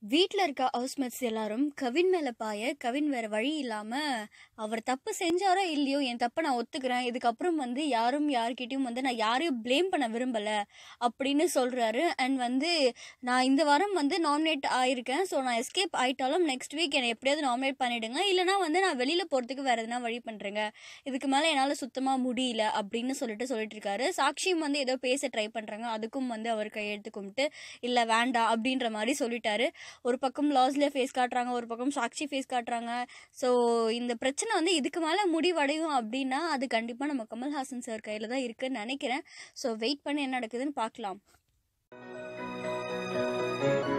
வீட்ல இருக்க ஹவுஸ்மேட்ஸ் எல்லாரும் கவின் மேல பாய கவின் வேற வழி இல்லாம அவர் தப்பு செஞ்சாரோ இல்லையோ என் தப்பை நான் ஒத்துக்கிறேன் இதுக்கப்புறம் வந்து யாரும் யார்கிட்டயும் வந்து நான் யாரையும் ப்ளேம் பண்ண விரும்பல அப்படின்னு சொல்றாரு அண்ட் வந்து நான் இந்த வாரம் வந்து நாமினேட் ஆயிருக்கேன் ஸோ நான் எஸ்கேப் ஆயிட்டாலும் நெக்ஸ்ட் வீக் என்னை எப்படியாவது நாமினேட் பண்ணிடுங்க இல்லைனா வந்து நான் வெளியில போறதுக்கு வேற எதனா வழி பண்றேங்க இதுக்கு மேல என்னால சுத்தமா முடியல அப்படின்னு சொல்லிட்டு சொல்லிட்டு இருக்காரு சாக்ஷியும் வந்து ஏதோ பேச ட்ரை பண்றாங்க அதுக்கும் வந்து அவர் கையெழுத்து கும்பிட்டு இல்ல வேண்டாம் அப்படின்ற மாதிரி சொல்லிட்டாரு ஒரு பக்கம் லாஸ்ல ஃபேஸ் காட்டுறாங்க ஒரு பக்கம் சாக்ஷி ஃபேஸ் காட்டுறாங்க ஸோ இந்த பிரச்சனை வந்து இதுக்கு மேலே முடிவடையும் அப்படின்னா அது கண்டிப்பாக நம்ம கமல்ஹாசன் சார் கையில் தான் இருக்குன்னு நினைக்கிறேன் ஸோ வெயிட் பண்ணி என்ன நடக்குதுன்னு பார்க்கலாம்